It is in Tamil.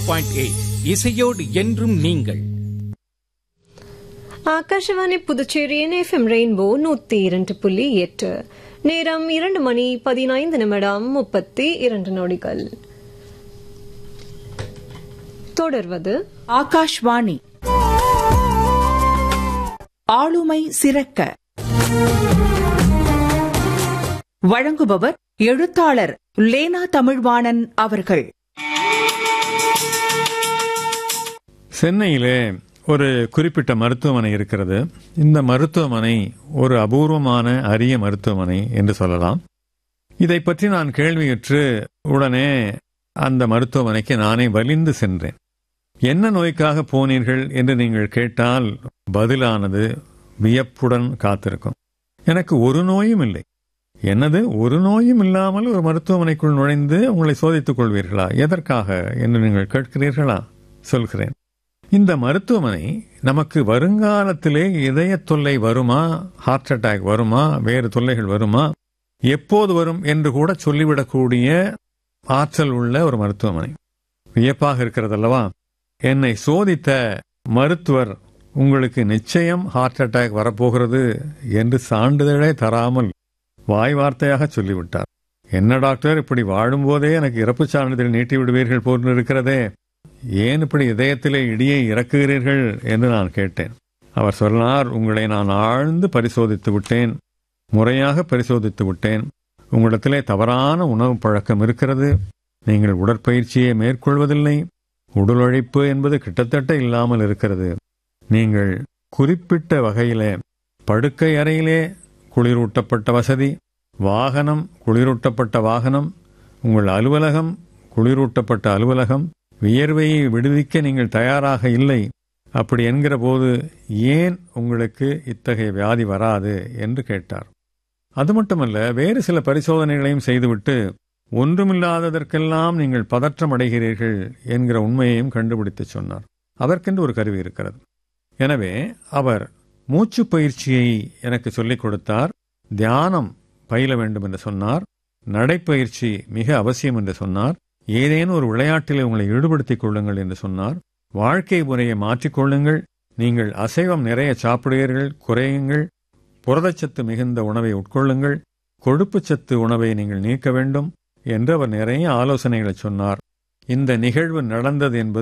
பாயிண்ட் எயிட் இசையோடு என்றும் நீங்கள் ஆகாஷவாணி புதுச்சேரியின் எஃப்எம் ரெயின்போ நூத்தி இரண்டு புள்ளி எட்டு நேரம் இரண்டு மணி பதினைந்து நிமிடம் முப்பத்தி இரண்டு நொடிகள் தொடர்வது ஆகாஷ்வாணி ஆளுமை சிறக்க வழங்குபவர் எழுத்தாளர் லேனா தமிழ்வாணன் அவர்கள் சென்னையிலே ஒரு குறிப்பிட்ட மருத்துவமனை இருக்கிறது இந்த மருத்துவமனை ஒரு அபூர்வமான அரிய மருத்துவமனை என்று சொல்லலாம் இதை பற்றி நான் கேள்வியுற்று உடனே அந்த மருத்துவமனைக்கு நானே வலிந்து சென்றேன் என்ன நோய்க்காக போனீர்கள் என்று நீங்கள் கேட்டால் பதிலானது வியப்புடன் காத்திருக்கும் எனக்கு ஒரு நோயும் இல்லை என்னது ஒரு நோயும் இல்லாமல் ஒரு மருத்துவமனைக்குள் நுழைந்து உங்களை சோதித்துக் கொள்வீர்களா எதற்காக என்று நீங்கள் கேட்கிறீர்களா சொல்கிறேன் இந்த மருத்துவமனை நமக்கு வருங்காலத்திலே இதய தொல்லை வருமா ஹார்ட் அட்டாக் வருமா வேறு தொல்லைகள் வருமா எப்போது வரும் என்று கூட சொல்லிவிடக்கூடிய ஆற்றல் உள்ள ஒரு மருத்துவமனை வியப்பாக இருக்கிறதல்லவா என்னை சோதித்த மருத்துவர் உங்களுக்கு நிச்சயம் ஹார்ட் அட்டாக் வரப்போகிறது என்று சான்றிதழே தராமல் வாய் வார்த்தையாக சொல்லிவிட்டார் என்ன டாக்டர் இப்படி வாழும்போதே எனக்கு இறப்பு சான்றிதழ் நீட்டி விடுவீர்கள் போன்று இருக்கிறதே ஏன் இப்படி இதயத்திலே இடியை இறக்குகிறீர்கள் என்று நான் கேட்டேன் அவர் சொன்னார் உங்களை நான் ஆழ்ந்து பரிசோதித்து விட்டேன் முறையாக பரிசோதித்து விட்டேன் உங்களிடத்திலே தவறான உணவு பழக்கம் இருக்கிறது நீங்கள் உடற்பயிற்சியை மேற்கொள்வதில்லை உடல் உழைப்பு என்பது கிட்டத்தட்ட இல்லாமல் இருக்கிறது நீங்கள் குறிப்பிட்ட வகையிலே படுக்கை அறையிலே குளிரூட்டப்பட்ட வசதி வாகனம் குளிரூட்டப்பட்ட வாகனம் உங்கள் அலுவலகம் குளிரூட்டப்பட்ட அலுவலகம் வியர்வையை விடுவிக்க நீங்கள் தயாராக இல்லை அப்படி என்கிற போது ஏன் உங்களுக்கு இத்தகைய வியாதி வராது என்று கேட்டார் அது மட்டுமல்ல வேறு சில பரிசோதனைகளையும் செய்துவிட்டு ஒன்றுமில்லாததற்கெல்லாம் நீங்கள் பதற்றம் அடைகிறீர்கள் என்கிற உண்மையையும் கண்டுபிடித்து சொன்னார் அதற்கென்று ஒரு கருவி இருக்கிறது எனவே அவர் மூச்சு பயிற்சியை எனக்கு சொல்லிக் கொடுத்தார் தியானம் பயில வேண்டும் என்று சொன்னார் நடைப்பயிற்சி மிக அவசியம் என்று சொன்னார் ஏதேனும் ஒரு விளையாட்டில் உங்களை ஈடுபடுத்திக் கொள்ளுங்கள் என்று சொன்னார் வாழ்க்கை முறையை மாற்றிக்கொள்ளுங்கள் நீங்கள் அசைவம் நிறைய சாப்பிடுவீர்கள் குறையுங்கள் புரதச்சத்து மிகுந்த உணவை உட்கொள்ளுங்கள் கொழுப்புச்சத்து உணவை நீங்கள் நீக்க வேண்டும் என்று அவர் நிறைய ஆலோசனைகளை சொன்னார் இந்த நிகழ்வு நடந்தது என்பது